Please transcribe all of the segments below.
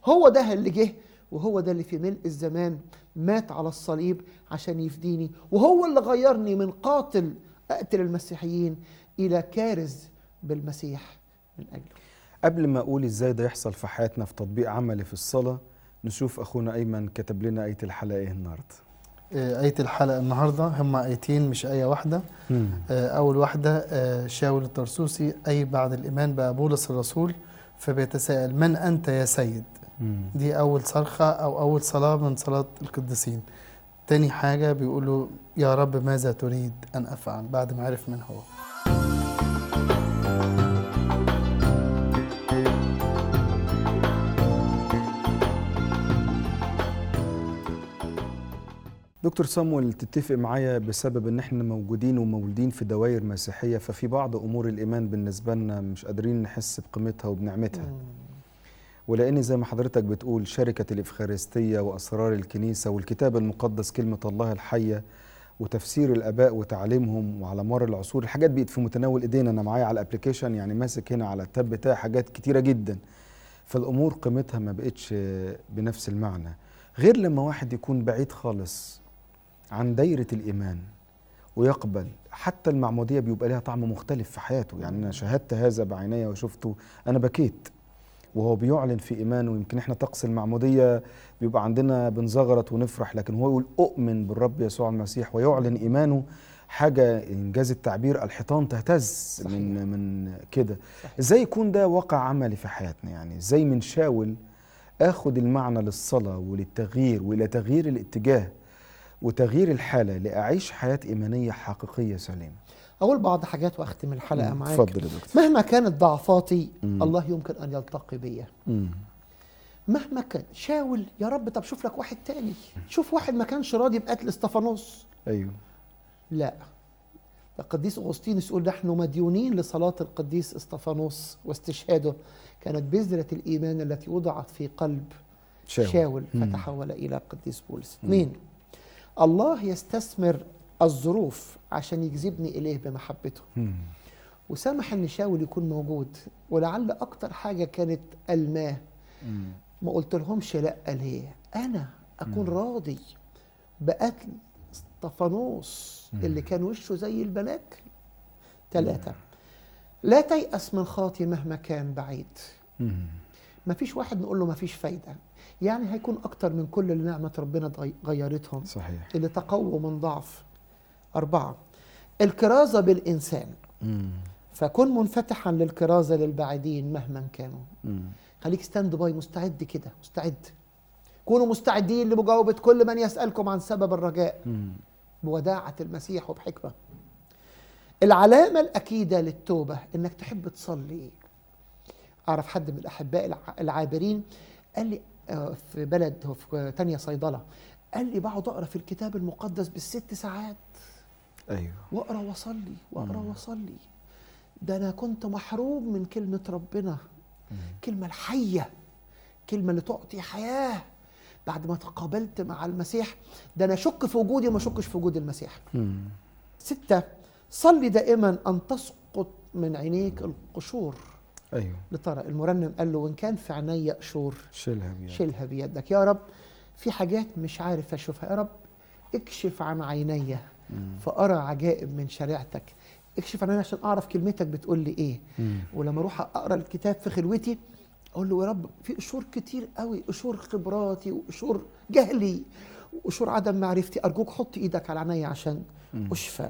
هو ده اللي جه وهو ده اللي في ملء الزمان مات على الصليب عشان يفديني وهو اللي غيرني من قاتل اقتل المسيحيين الى كارز بالمسيح من اجله قبل ما اقول ازاي ده يحصل في حياتنا في تطبيق عملي في الصلاه نشوف اخونا ايمن كتب لنا ايه الحلقه ايه النهارده آه، آية الحلقة النهاردة هم آيتين مش آية واحدة آه، أول واحدة آه، شاول الترسوسي أي بعد الإيمان بقى بولس الرسول فبيتساءل من أنت يا سيد مم. دي أول صرخة أو أول صلاة من صلاة القديسين تاني حاجة بيقولوا يا رب ماذا تريد أن أفعل بعد ما عرف من هو دكتور صامويل تتفق معايا بسبب ان احنا موجودين ومولودين في دوائر مسيحيه ففي بعض امور الايمان بالنسبه لنا مش قادرين نحس بقيمتها وبنعمتها ولان زي ما حضرتك بتقول شركه الافخارستيه واسرار الكنيسه والكتاب المقدس كلمه الله الحيه وتفسير الاباء وتعليمهم وعلى مر العصور الحاجات بقت في متناول ايدينا انا معايا على الابلكيشن يعني ماسك هنا على التاب بتاعي حاجات كتيره جدا فالامور قيمتها ما بقتش بنفس المعنى غير لما واحد يكون بعيد خالص عن دايره الايمان ويقبل حتى المعموديه بيبقى لها طعم مختلف في حياته يعني انا شاهدت هذا بعيني وشفته انا بكيت وهو بيعلن في ايمانه يمكن احنا طقس المعموديه بيبقى عندنا بنزغرط ونفرح لكن هو يقول اؤمن بالرب يسوع المسيح ويعلن ايمانه حاجه انجاز التعبير الحيطان تهتز صحيح. من من كده ازاي يكون ده واقع عملي في حياتنا يعني ازاي من شاول اخد المعنى للصلاه وللتغيير والى تغيير الاتجاه وتغيير الحاله لاعيش حياه ايمانيه حقيقيه سليمه اقول بعض حاجات واختم الحلقه مم. معاك اتفضل يا دكتور مهما كانت ضعفاتي مم. الله يمكن ان يلتقي بيا مم. مهما كان شاول يا رب طب شوف لك واحد تاني شوف واحد ما كانش راضي بقتل استفانوس ايوه لا القديس اغسطينوس يقول نحن مديونين لصلاه القديس استفانوس واستشهاده كانت بذره الايمان التي وضعت في قلب شاول, شاول مم. فتحول الى القديس بولس مم. اثنين الله يستثمر الظروف عشان يجذبني اليه بمحبته مم. وسمح ان شاول يكون موجود ولعل اكتر حاجه كانت الماه مم. ما قلت لهمش لا ليه انا اكون مم. راضي بقتل استفانوس مم. اللي كان وشه زي الملاك ثلاثة لا تيأس من خاطي مهما كان بعيد مم. ما فيش واحد نقول له ما فيش فايدة يعني هيكون أكتر من كل اللي نعمة ربنا اتغي- غيرتهم صحيح اللي تقووا من ضعف أربعة الكرازة بالإنسان مم. فكن منفتحا للكرازة للبعيدين مهما كانوا مم. خليك ستاند باي مستعد كده مستعد كونوا مستعدين لمجاوبة كل من يسألكم عن سبب الرجاء مم. بوداعة المسيح وبحكمة العلامة الأكيدة للتوبة إنك تحب تصلي أعرف حد من الأحباء الع- العابرين قال لي آه، في بلد هو في تانية صيدلة قال لي بقعد أقرأ في الكتاب المقدس بالست ساعات ايوه واقرا واصلي واقرا مم. واصلي ده انا كنت محروم من كلمه ربنا مم. كلمه الحيه كلمه اللي تعطي حياه بعد ما تقابلت مع المسيح ده انا اشك في وجودي وما اشكش في وجود المسيح مم. ستة صلي دائما أن تسقط من عينيك القشور ايوه لترى المرنم قال له وإن كان في عيني قشور شيلها بيها شيلها بيدك يا رب في حاجات مش عارف أشوفها يا رب اكشف عن عيني مم. فأرى عجائب من شريعتك اكشف عن عيني عشان أعرف كلمتك بتقول لي إيه مم. ولما أروح أقرأ الكتاب في خلوتي أقول له يا رب في قشور كتير قوي قشور خبراتي وقشور جهلي وقشور عدم معرفتي أرجوك حط إيدك على عيني عشان مم. أشفى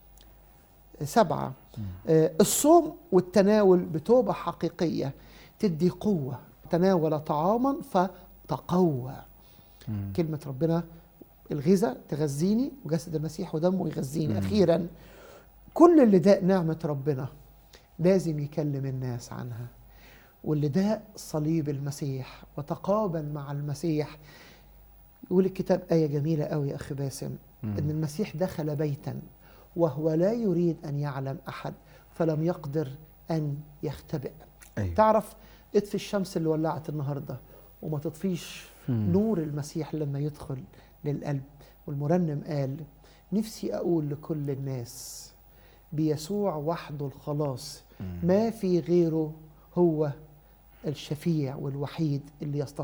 سبعة آه، الصوم والتناول بتوبة حقيقية تدي قوة تناول طعاما فتقوى مم. كلمة ربنا الغذاء تغذيني وجسد المسيح ودمه يغذيني مم. أخيرا كل اللي داق نعمة ربنا لازم يكلم الناس عنها واللي داق صليب المسيح وتقابل مع المسيح يقول الكتاب آية جميلة قوي يا أخي باسم مم. ان المسيح دخل بيتا وهو لا يريد ان يعلم احد فلم يقدر ان يختبئ ايوه تعرف اطفي الشمس اللي ولعت النهارده وما تطفيش مم. نور المسيح لما يدخل للقلب والمرنم قال نفسي اقول لكل الناس بيسوع وحده الخلاص مم. ما في غيره هو الشفيع والوحيد اللي يستطيع